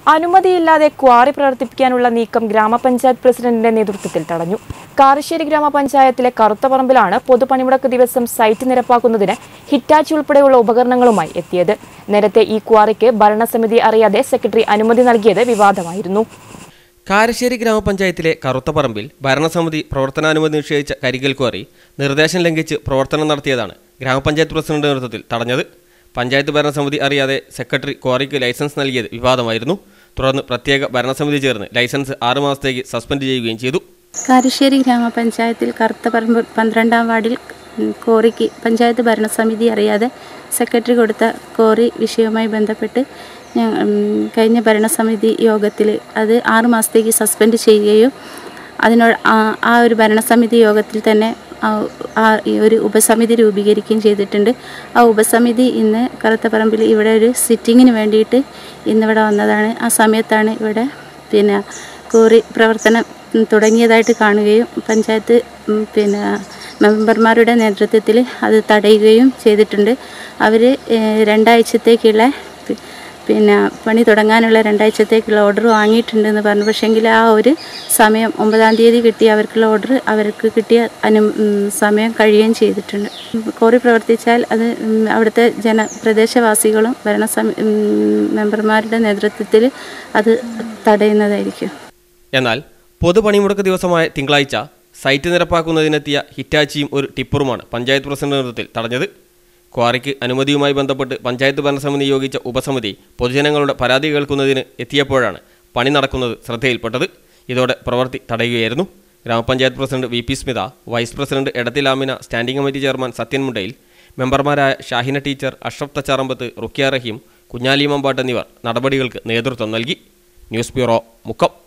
അനുമതിയില്ലാതെ ക്വാറി പ്രവർത്തിപ്പിക്കാനുള്ള നീക്കം ഗ്രാമപഞ്ചായത്ത് പ്രസിഡന്റിന്റെ നേതൃത്വത്തിൽ തടഞ്ഞു കാരശ്ശേരി ഗ്രാമപഞ്ചായത്തിലെ കറുത്തപറമ്പിലാണ് പൊതുപണിമുടക്ക് ദിവസം സൈറ്റ് നിരപ്പാക്കുന്നതിന് ഹിറ്റാച്ചി ഉൾപ്പെടെയുള്ള ഉപകരണങ്ങളുമായി എത്തിയത് നേരത്തെ ഈ ക്വാറിക്ക് ഭരണസമിതി അറിയാതെ സെക്രട്ടറി അനുമതി നൽകിയത് വിവാദമായിരുന്നു കാരശ്ശേരി ഗ്രാമപഞ്ചായത്തിലെ കറുത്തപ്പറമ്പിൽ ഭരണസമിതി പ്രവർത്തനാനുമതി നിഷേധിച്ച കരികൽ ക്വാറി നിർദ്ദേശം ലംഘിച്ച് പ്രവർത്തനം നടത്തിയതാണ് ഗ്രാമപഞ്ചായത്ത് പ്രസിഡന്റ് നേതൃത്വത്തിൽ തടഞ്ഞത് പഞ്ചായത്ത് ഭരണസമിതി അറിയാതെ സെക്രട്ടറി ക്വാറിക്ക് ലൈസൻസ് നൽകിയത് വിവാദമായിരുന്നു തുടർന്ന് പ്രത്യേക ഭരണസമിതി ചേർന്ന് ലൈസൻസ് ആറ് മാസത്തേക്ക് സസ്പെൻഡ് ചെയ്യുകയും ചെയ്തു കാരശ്ശേരി ഗ്രാമപഞ്ചായത്തിൽ കറുത്തപറമ്പ് പന്ത്രണ്ടാം വാർഡിൽ ഉം, കോറിക്ക് പഞ്ചായത്ത് ഭരണസമിതി അറിയാതെ സെക്രട്ടറി കൊടുത്ത കോറി വിഷയവുമായി ബന്ധപ്പെട്ട് ഞ- ഉം, കഴിഞ്ഞ ഭരണസമിതി യോഗത്തിൽ അത് ആറ് മാസത്തേക്ക് സസ്പെൻഡ് ചെയ്യുകയും അതിനോട് ആ- ആ ഒരു ഭരണസമിതി യോഗത്തിൽ തന്നെ ആ ആ ഈ ഒരു ഉപസമിതി രൂപീകരിക്കുകയും ചെയ്തിട്ടുണ്ട് ആ ഉപസമിതി ഇന്ന് കറുത്തപ്പറമ്പിൽ ഇവിടെ ഒരു സിറ്റിങ്ങിന് വേണ്ടിയിട്ട് ഇന്നിവിടെ വന്നതാണ് ആ സമയത്താണ് ഇവിടെ പിന്നെ കോറി പ്രവർത്തനം ഉം, തുടങ്ങിയതായിട്ട് കാണുകയും പഞ്ചായത്ത് ഉം, പിന്നെ മെമ്പർമാരുടെ നേതൃത്വത്തിൽ അത് തടയുകയും ചെയ്തിട്ടുണ്ട് അവർ രണ്ടാഴ്ചത്തേക്കുള്ള പി- പിന്നെ പണി തുടങ്ങാനുള്ള രണ്ടാഴ്ചത്തേക്കുള്ള ഓർഡർ വാങ്ങിയിട്ടുണ്ടെന്ന് പറഞ്ഞു പക്ഷേങ്കിൽ ആ ഒരു സമയം ഒമ്പതാം തീയതി കിട്ടിയ അവർക്കുള്ള ഓർഡർ അവർക്ക് കിട്ടിയ അനു ഉം, സമയം കഴിയുകയും ചെയ്തിട്ടുണ്ട് കോറി പ്രവർത്തിച്ചാൽ അത് ഉം, അവിടുത്തെ ജന പ്രദേശവാസികളും ഭരണസമി ഉം, മെമ്പർമാരുടെ നേതൃത്വത്തിൽ അത് തടയുന്നതായിരിക്കും എന്നാൽ പൊതുപണിമുടക്ക് ദിവസമായ തിങ്കളാഴ്ച സൈറ്റ് നിരപ്പാക്കുന്നതിനെത്തിയ ഹിറ്റാച്ചിയും ഒരു ടിപ്പറുമാണ് പഞ്ചായത്ത് പ്രസിഡന്റ് നേതൃത്വത്തിൽ തടഞ്ഞത് ക്വാറിക്ക് അനുമതിയുമായി ബന്ധപ്പെട്ട് പഞ്ചായത്ത് ഭരണസമിതി നിയോഗിച്ച ഉപസമിതി പൊതുജനങ്ങളുടെ പരാതി കേൾക്കുന്നതിന് എത്തിയപ്പോഴാണ് പണി നടക്കുന്നത് ശ്രദ്ധയിൽപ്പെട്ടത് ഇതോടെ പ്രവൃത്തി തടയുകയായിരുന്നു ഗ്രാമപഞ്ചായത്ത് president V P Smitha vice president എടത്തിലാമിന standing committee chairman Sathyan Mundayil മെമ്പർമാരായ ഷാഹിന ടീച്ചർ അഷ്റഫ് തച്ചാറമ്പത്ത് റുക്കിയ റഹീം കുഞ്ഞാലി മമ്പാട്ട് എന്നിവർ നടപടികൾക്ക് നേതൃത്വം നൽകി ന്യൂസ് ബ്യൂറോ മുക്കം